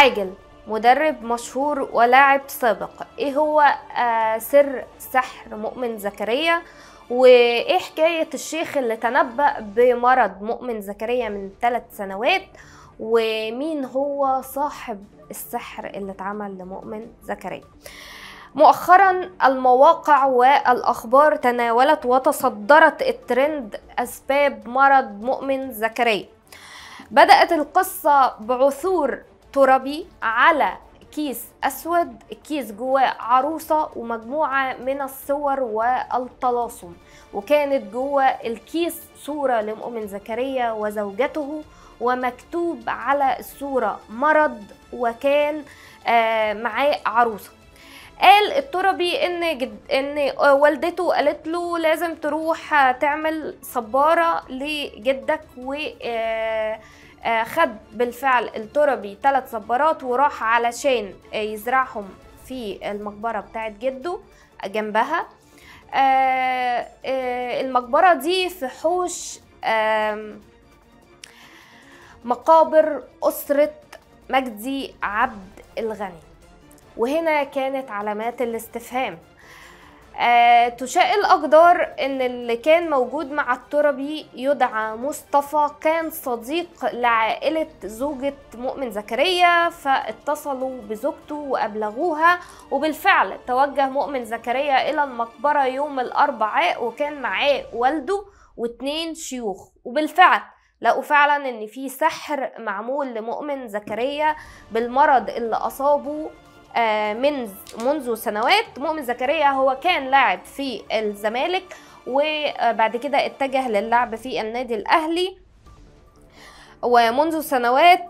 العاجل مدرب مشهور ولاعب سابق ايه هو آه سر سحر مؤمن زكريا وايه حكاية الشيخ اللي تنبأ بمرض مؤمن زكريا من ثلاث سنوات ومين هو صاحب السحر اللي اتعمل لمؤمن زكريا مؤخرا المواقع والاخبار تناولت وتصدرت الترند اسباب مرض مؤمن زكريا بدات القصه بعثور ترابي على كيس اسود الكيس جواه عروسه ومجموعه من الصور والطلاسم وكانت جوه الكيس صوره لمؤمن زكريا وزوجته ومكتوب على الصوره مرض وكان آه معاه عروسه قال التربي ان جد ان والدته قالت له لازم تروح تعمل صباره لجدك و خد بالفعل التربي ثلاث صبارات وراح علشان يزرعهم في المقبره بتاعت جده جنبها المقبره دي في حوش مقابر اسره مجدي عبد الغني وهنا كانت علامات الاستفهام آه تشاء الأقدار إن اللي كان موجود مع التربي يدعى مصطفى كان صديق لعائلة زوجة مؤمن زكريا فاتصلوا بزوجته وأبلغوها وبالفعل توجه مؤمن زكريا إلى المقبرة يوم الأربعاء وكان معاه والده واتنين شيوخ وبالفعل لقوا فعلا ان في سحر معمول لمؤمن زكريا بالمرض اللي اصابه من منذ سنوات مؤمن زكريا هو كان لاعب في الزمالك وبعد كده اتجه للعب في النادي الاهلي ومنذ سنوات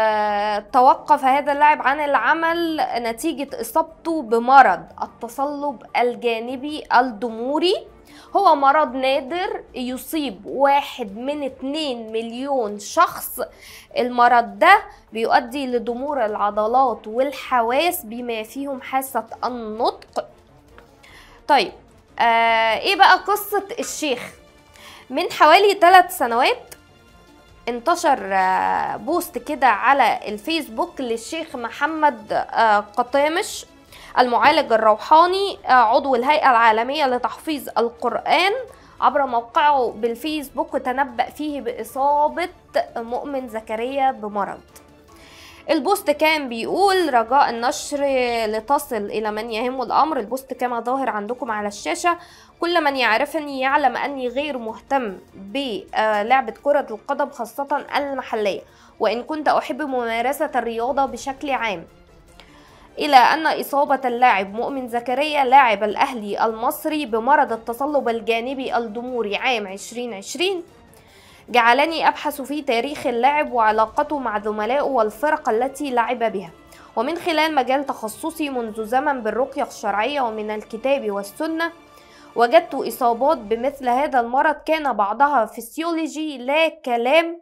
توقف هذا اللاعب عن العمل نتيجة إصابته بمرض التصلب الجانبي الضموري هو مرض نادر يصيب واحد من اتنين مليون شخص المرض ده بيؤدي لضمور العضلات والحواس بما فيهم حاسة النطق طيب آه ايه بقى قصة الشيخ من حوالي ثلاث سنوات انتشر آه بوست كده على الفيسبوك للشيخ محمد آه قطامش المعالج الروحاني عضو الهيئة العالمية لتحفيظ القرآن عبر موقعه بالفيسبوك وتنبأ فيه بإصابة مؤمن زكريا بمرض البوست كان بيقول رجاء النشر لتصل إلى من يهم الأمر البوست كما ظاهر عندكم على الشاشة كل من يعرفني يعلم أني غير مهتم بلعبة كرة القدم خاصة المحلية وإن كنت أحب ممارسة الرياضة بشكل عام إلى أن إصابة اللاعب مؤمن زكريا لاعب الأهلي المصري بمرض التصلب الجانبي الضموري عام 2020 جعلني أبحث في تاريخ اللاعب وعلاقته مع زملائه والفرق التي لعب بها ومن خلال مجال تخصصي منذ زمن بالرقية الشرعية ومن الكتاب والسنة وجدت إصابات بمثل هذا المرض كان بعضها فسيولوجي لا كلام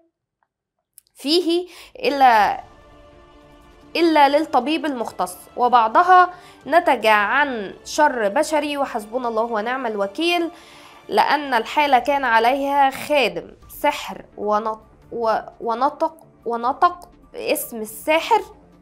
فيه إلا إلا للطبيب المختص وبعضها نتج عن شر بشري وحسبنا الله ونعم الوكيل لأن الحالة كان عليها خادم سحر ونطق ونطق باسم الساحر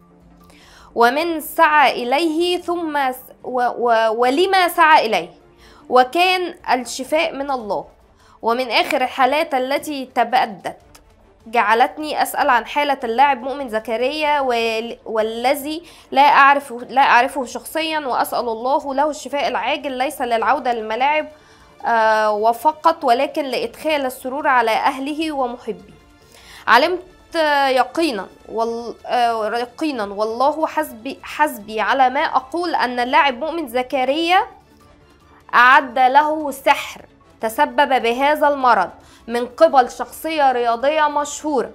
ومن سعى إليه ثم و و ولما سعى إليه وكان الشفاء من الله ومن آخر الحالات التي تبدت جعلتني أسأل عن حالة اللاعب مؤمن زكريا والذي لا أعرفه لا أعرفه شخصيا وأسأل الله له الشفاء العاجل ليس للعودة للملاعب آه وفقط ولكن لإدخال السرور على أهله ومحبيه علمت يقينا وال... آه يقينا والله حسبي حسبي على ما أقول أن اللاعب مؤمن زكريا أعد له سحر تسبب بهذا المرض من قبل شخصية رياضية مشهورة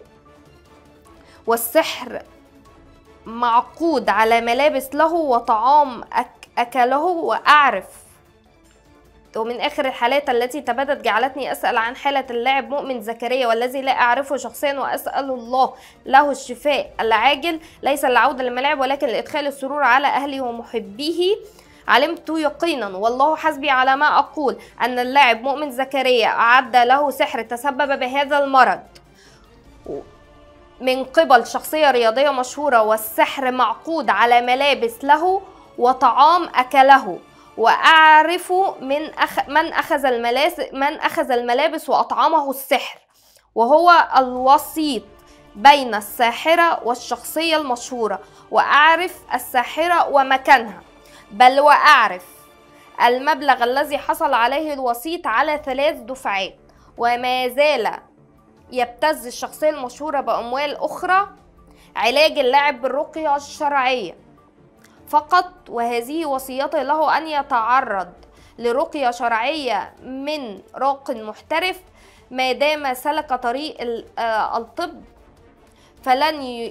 والسحر معقود على ملابس له وطعام أك أكله وأعرف ومن آخر الحالات التي تبدت جعلتني أسأل عن حالة اللاعب مؤمن زكريا والذي لا أعرفه شخصيا وأسأل الله له الشفاء العاجل ليس العودة للملاعب ولكن لإدخال السرور على أهله ومحبيه علمت يقينا والله حسبي على ما أقول أن اللاعب مؤمن زكريا أعد له سحر تسبب بهذا المرض من قبل شخصية رياضية مشهورة والسحر معقود على ملابس له وطعام أكله وأعرف من أخ من أخذ الملاس من أخذ الملابس وأطعمه السحر وهو الوسيط بين الساحرة والشخصية المشهورة وأعرف الساحرة ومكانها بل وأعرف المبلغ الذي حصل عليه الوسيط على ثلاث دفعات وما زال يبتز الشخصية المشهورة بأموال أخرى علاج اللاعب بالرقية الشرعية فقط وهذه وصيته له أن يتعرض لرقية شرعية من راق محترف ما دام سلك طريق الطب فلن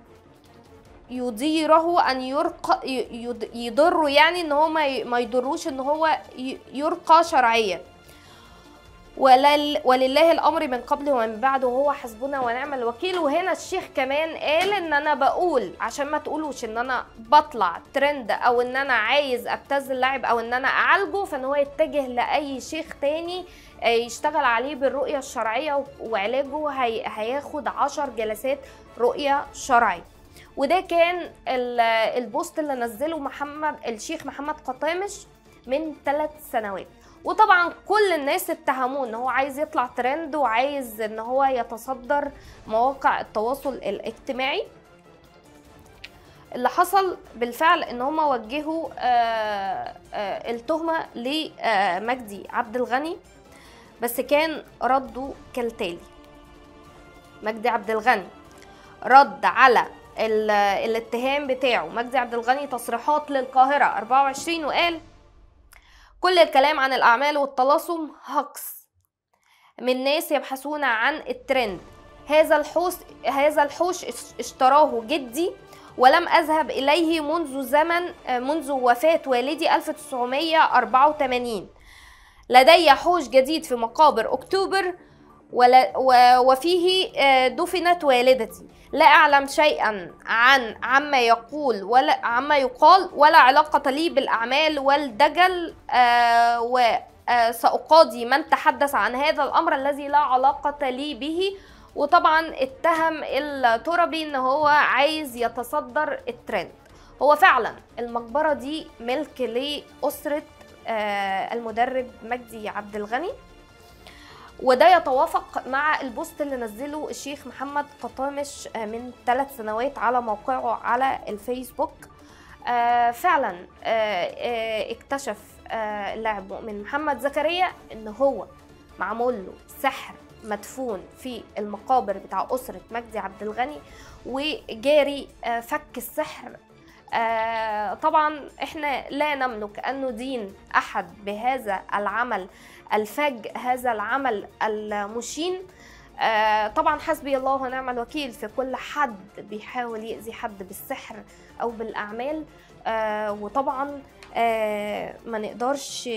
يضيره ان يرقى يضره يعني ان هو ما يضروش ان هو يرقى شرعيا ولل ولله الامر من قبل ومن بعد وهو حسبنا ونعم الوكيل وهنا الشيخ كمان قال ان انا بقول عشان ما تقولوش ان انا بطلع ترند او ان انا عايز ابتز اللاعب او ان انا اعالجه فان هو يتجه لاي شيخ تاني آه، يشتغل عليه بالرؤيه الشرعيه وعلاجه هي هياخد عشر جلسات رؤيه شرعيه وده كان البوست اللي نزله محمد الشيخ محمد قطامش من ثلاث سنوات وطبعا كل الناس اتهموه ان هو عايز يطلع ترند وعايز ان هو يتصدر مواقع التواصل الاجتماعي اللي حصل بالفعل ان هم وجهوا آه، آه، التهمه لمجدي عبد الغني بس كان رده كالتالي مجدي عبد الغني رد على الاتهام بتاعه مجدي عبد الغني تصريحات للقاهرة 24 وقال كل الكلام عن الأعمال والتلاصم هكس من ناس يبحثون عن الترند هذا الحوش هذا الحوش اشتراه جدي ولم أذهب إليه منذ زمن منذ وفاة والدي 1984 لدي حوش جديد في مقابر أكتوبر وفيه آه، دفنت والدتي لا أعلم شيئا عن عما يقول ولا عما يقال ولا علاقة لي بالأعمال والدجل آه، وسأقاضي آه، من تحدث عن هذا الأمر الذي لا علاقة لي به وطبعا اتهم التربي ان هو عايز يتصدر الترند هو فعلا المقبرة دي ملك لأسرة المدرب مجدي عبد الغني وده يتوافق مع البوست اللي نزله الشيخ محمد قطامش آه، من ثلاث سنوات على موقعه على الفيسبوك آه، فعلا آه، اكتشف اللاعب مؤمن محمد زكريا ان هو معمول له سحر مدفون في المقابر بتاع أسرة مجدي عبد الغني وجاري فك السحر آه طبعا احنا لا نملك ان ندين احد بهذا العمل الفج هذا العمل المشين آه طبعا حسبي الله ونعم الوكيل في كل حد بيحاول يأذي حد بالسحر او بالاعمال آه وطبعا آه ما نقدرش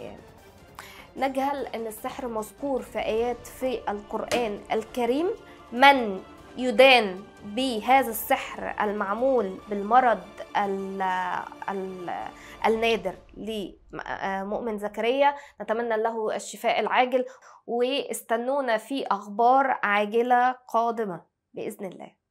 نجهل ان السحر مذكور في ايات في القران الكريم من يدان بهذا السحر المعمول بالمرض ال ال النادر لمؤمن زكريا نتمنى له الشفاء العاجل واستنونا في اخبار عاجله قادمه باذن الله